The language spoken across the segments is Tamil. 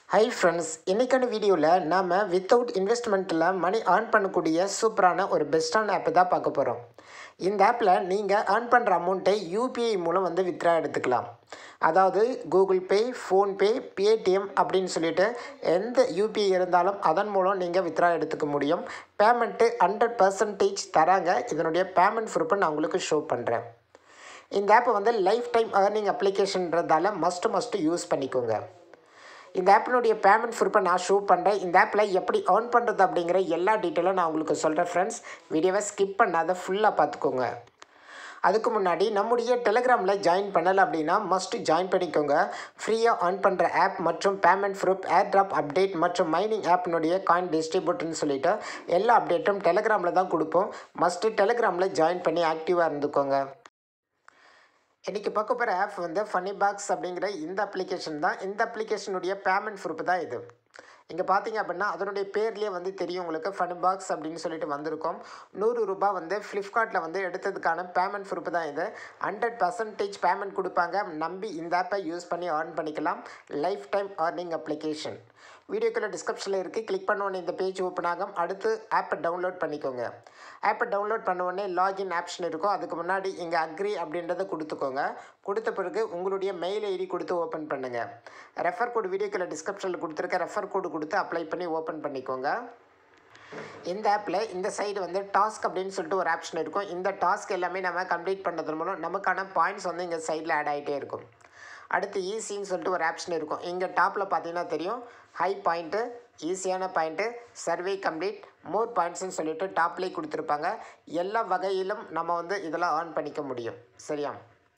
ஹை ஃப்ரெண்ட்ஸ் இன்றைக்கான வீடியோவில் நாம் வித்தவுட் இன்வெஸ்ட்மெண்ட்டில் மணி earn பண்ணக்கூடிய சூப்பரான ஒரு பெஸ்ட்டான ஆப்பை தான் பார்க்க போகிறோம் இந்த ஆப்பில் நீங்கள் earn பண்ணுற அமௌண்ட்டை யூபிஐ மூலம் வந்து வித்ரா எடுத்துக்கலாம் அதாவது கூகுள் பே ஃபோன்பே பேடிஎம் அப்படின்னு சொல்லிட்டு எந்த யூபிஐ இருந்தாலும் அதன் மூலம் நீங்கள் வித்ரா எடுத்துக்க முடியும் பேமெண்ட்டு ஹண்ட்ரட் பர்சன்டேஜ் தராங்க இதனுடைய பேமெண்ட் ப்ரூஃபை நான் உங்களுக்கு ஷோ பண்ணுறேன் இந்த ஆப்பை வந்து லைஃப் டைம் ஏர்னிங் அப்ளிகேஷன்றதால மஸ்ட்டு மஸ்ட்டு யூஸ் பண்ணிக்கோங்க இந்த ஆப்பினுடைய பேமெண்ட் ப்ரூஃபை நான் ஷோ பண்ணுறேன் இந்த ஆப்பில் எப்படி earn பண்ணுறது அப்படிங்கிற எல்லா டீட்டெயிலும் நான் உங்களுக்கு சொல்கிறேன் ஃப்ரெண்ட்ஸ் வீடியோவை ஸ்கிப் பண்ணாத ஃபுல்லாக பார்த்துக்கோங்க அதுக்கு முன்னாடி நம்முடைய டெலிகிராமில் ஜாயின் பண்ணலை அப்படின்னா மஸ்ட்டு ஜாயின் பண்ணிக்கோங்க ஃப்ரீயாக earn பண்ணுற ஆப் மற்றும் payment proof air drop update மற்றும் மைனிங் ஆப்பினுடைய காயின் டிஸ்ட்ரிபியூட்டர்னு சொல்லிட்டு எல்லா அப்டேட்டும் டெலிகிராமில் தான் கொடுப்போம் மஸ்ட்டு டெலிகிராமில் ஜாயின் பண்ணி ஆக்டிவாக இருந்துக்கோங்க இன்றைக்கி பார்க்க போகிற ஆப் வந்து ஃபனி பாக்ஸ் அப்படிங்கிற இந்த அப்ளிகேஷன் தான் இந்த அப்ளிகேஷனுடைய பேமெண்ட் ப்ரூஃப் தான் இது இங்கே பார்த்தீங்க அப்படின்னா அதனுடைய பேர்லேயே வந்து தெரியும் உங்களுக்கு ஃபனி பாக்ஸ் அப்படின்னு சொல்லிட்டு வந்திருக்கோம் நூறு ரூபாய் வந்து ஃப்ளிப்கார்ட்டில் வந்து எடுத்ததுக்கான பேமெண்ட் ப்ரூஃப் தான் இது ஹண்ட்ரட் பர்சன்டேஜ் பேமெண்ட் கொடுப்பாங்க நம்பி இந்த ஆப்பை யூஸ் பண்ணி earn பண்ணிக்கலாம் லைஃப் டைம் earning அப்ளிகேஷன் வீடியோக்குள்ள டிஸ்கிரிப்ஷனில் இருக்குது கிளிக் பண்ண உடனே இந்த பேஜ் ஓப்பன் ஆகும் அடுத்து ஆப்பை டவுன்லோட் பண்ணிக்கோங்க ஆப்பை டவுன்லோட் பண்ண உடனே லாகின் ஆப்ஷன் இருக்கும் அதுக்கு முன்னாடி இங்கே அக்ரி அப்படின்றத கொடுத்துக்கோங்க கொடுத்த பிறகு உங்களுடைய மெயில் ஐடி கொடுத்து ஓப்பன் பண்ணுங்கள் ரெஃபர் கோடு வீடியோக்குள்ள டிஸ்கிரிப்ஷனில் கொடுத்துருக்க ரெஃபர் கோடு கொடுத்து அப்ளை பண்ணி ஓப்பன் பண்ணிக்கோங்க இந்த ஆப்பில் இந்த சைடு வந்து டாஸ்க் அப்படின்னு சொல்லிட்டு ஒரு ஆப்ஷன் இருக்கும் இந்த டாஸ்க் எல்லாமே நம்ம கம்ப்ளீட் பண்ணுறது மூலம் நமக்கான பாயிண்ட்ஸ் வந்து இங்கே சைடில் ஆட் ஆகிட்டே இருக்கும் அடுத்து ஈஸின்னு சொல்லிட்டு ஒரு ஆப்ஷன் இருக்கும் இங்கே டாப்பில் பார்த்தீங்கன்னா தெரியும் ஹை பாயிண்ட்டு ஈஸியான பாயிண்ட்டு சர்வே கம்ப்ளீட் மோர் பாயிண்ட்ஸ்னு சொல்லிட்டு டாப்லேயே கொடுத்துருப்பாங்க எல்லா வகையிலும் நம்ம வந்து இதெல்லாம் earn பண்ணிக்க முடியும் சரியா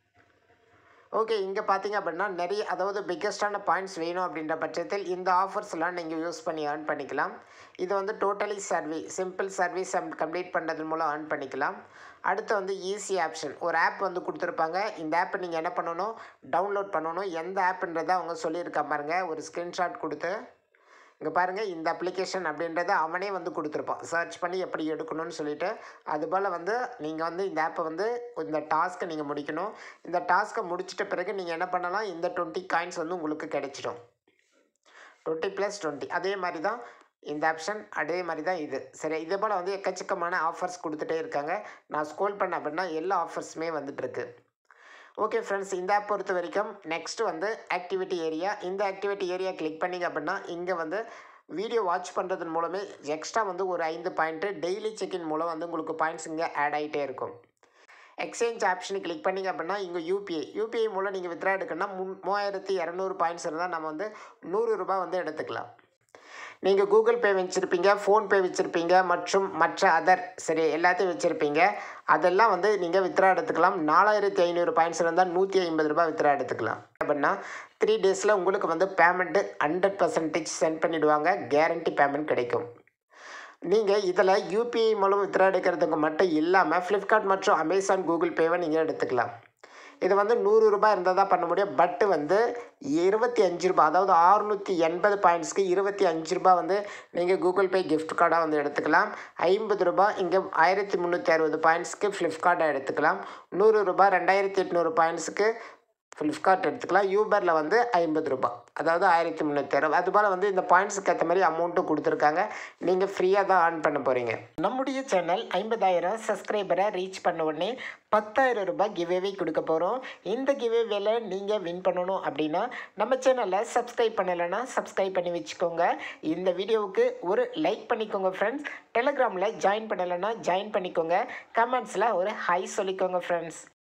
ஓகே இங்கே பார்த்தீங்க அப்படின்னா நிறைய அதாவது பிக்கஸ்டான பாயிண்ட்ஸ் வேணும் அப்படின்ற பட்சத்தில் இந்த ஆஃபர்ஸ்லாம் நீங்கள் யூஸ் பண்ணி earn பண்ணிக்கலாம் இது வந்து டோட்டலி சர்வீ சிம்பிள் சர்வீஸ் கம்ப்ளீட் பண்ணுறது மூலம் earn பண்ணிக்கலாம் அடுத்து வந்து ஈஸி ஆப்ஷன் ஒரு ஆப் வந்து கொடுத்துருப்பாங்க இந்த ஆப்பை நீங்கள் என்ன பண்ணணும் டவுன்லோட் பண்ணணும் எந்த ஆப்புன்றதை அவங்க சொல்லியிருக்க பாருங்க ஒரு ஸ்க்ரீன்ஷாட் கொடுத்து இங்கே பாருங்கள் இந்த அப்ளிகேஷன் அப்படின்றத அவனே வந்து கொடுத்துருப்பான் சர்ச் பண்ணி எப்படி எடுக்கணும்னு சொல்லிட்டு அதுபோல் வந்து நீங்கள் வந்து இந்த ஆப்பை வந்து இந்த டாஸ்க்கை நீங்கள் முடிக்கணும் இந்த டாஸ்க்கை முடிச்சிட்ட பிறகு நீங்கள் என்ன பண்ணலாம் இந்த டுவெண்ட்டி காயின்ஸ் வந்து உங்களுக்கு கிடைச்சிடும் டுவெண்ட்டி ப்ளஸ் டுவெண்ட்டி அதே மாதிரி தான் இந்த ஆப்ஷன் அதே மாதிரி தான் இது சரி இதே போல் வந்து எக்கச்சக்கமான ஆஃபர்ஸ் கொடுத்துட்டே இருக்காங்க நான் ஸ்க்ரோல் பண்ண அப்படின்னா எல்லா ஆஃபர்ஸுமே வந்துட்டுருக்கு ஓகே ஃப்ரெண்ட்ஸ் இந்த ஆப் பொறுத்த வரைக்கும் நெக்ஸ்ட் வந்து ஆக்டிவிட்டி ஏரியா இந்த ஆக்டிவிட்டி ஏரியா கிளிக் பண்ணிங்க அப்படின்னா இங்கே வந்து வீடியோ வாட்ச் பண்ணுறதன் மூலமே எக்ஸ்ட்ரா வந்து ஒரு ஐந்து பாயிண்ட்டு டெய்லி செக்இன் மூலம் வந்து உங்களுக்கு பாயிண்ட்ஸ் இங்கே ஆட் ஆகிட்டே இருக்கும் எக்ஸ்சேஞ்ச் ஆப்ஷனை கிளிக் பண்ணிங்க அப்படின்னா இங்கே யூபிஐ யூபிஐ மூலம் நீங்கள் வித்ரா எடுக்கணும்னா மூ மூவாயிரத்தி இரநூறு பாயிண்ட்ஸ் இருந்தால் நம்ம வந்து நூறு ரூபாய் வந்து எடுத்துக்கலாம் நீங்கள் கூகுள் பே வச்சுருப்பீங்க ஃபோன்பே வச்சுருப்பீங்க மற்றும் மற்ற அதர் சரி எல்லாத்தையும் வச்சுருப்பீங்க அதெல்லாம் வந்து நீங்கள் வித்ரா எடுத்துக்கலாம் நாலாயிரத்தி ஐநூறு பாயிண்ட்ஸ் இருந்தால் நூற்றி ஐம்பது ரூபாய் வித்ரா எடுத்துக்கலாம் அப்படின்னா த்ரீ டேஸில் உங்களுக்கு வந்து பேமெண்ட்டு ஹண்ட்ரட் பர்சன்டேஜ் சென்ட் பண்ணிவிடுவாங்க கேரண்டி பேமெண்ட் கிடைக்கும் நீங்கள் இதில் யூபிஐ மூலம் வித்ரா எடுக்கிறதுக்கு மட்டும் இல்லாமல் ஃப்ளிப்கார்ட் மற்றும் அமேசான் கூகுள் பேவை நீங்கள் எடுத்துக்கலாம் இது வந்து நூறு ரூபாய் இருந்தால் தான் பண்ண முடியும் பட்டு வந்து இருபத்தி அஞ்சு ரூபாய் அதாவது ஆறுநூற்றி எண்பது பாயிண்ட்ஸ்க்கு இருபத்தி அஞ்சு ரூபாய் வந்து நீங்கள் கூகுள் பே கிஃப்ட் கார்டாக வந்து எடுத்துக்கலாம் ஐம்பது ரூபாய் இங்கே ஆயிரத்தி முந்நூற்றி அறுபது பாயிண்ட்ஸ்க்கு ஃப்ளிப்கார்ட்டாக எடுத்துக்கலாம் நூறு ரூபாய் ரெண்டாயிரத்தி எட்நூறு பாயிண்ட்ஸுக்கு ஃப்ளிப்கார்ட் எடுத்துக்கலாம் யூபரில் வந்து ஐம்பது ரூபாய் அதாவது ஆயிரத்தி முந்நூற்றி அறுபது அதுபோல் வந்து இந்த பாயிண்ட்ஸுக்கு ஏற்ற மாதிரி அமௌண்ட்டும் கொடுத்துருக்காங்க நீங்கள் ஃப்ரீயாக தான் earn பண்ண போகிறீங்க நம்முடைய சேனல் ஐம்பதாயிரம் சப்ஸ்கிரைபரை ரீச் பண்ண உடனே பத்தாயிரம் ரூபாய் கிவேவே கொடுக்க போகிறோம் இந்த கிவேவேல நீங்கள் வின் பண்ணணும் அப்படின்னா நம்ம சேனலை சப்ஸ்கிரைப் பண்ணலைன்னா சப்ஸ்கிரைப் பண்ணி வச்சுக்கோங்க இந்த வீடியோவுக்கு ஒரு லைக் பண்ணிக்கோங்க ஃப்ரெண்ட்ஸ் டெலிகிராமில் ஜாயின் பண்ணலைன்னா ஜாயின் பண்ணிக்கோங்க கமெண்ட்ஸில் ஒரு ஹை சொல்லிக்கோங்க ஃப்ரெண்ட்ஸ்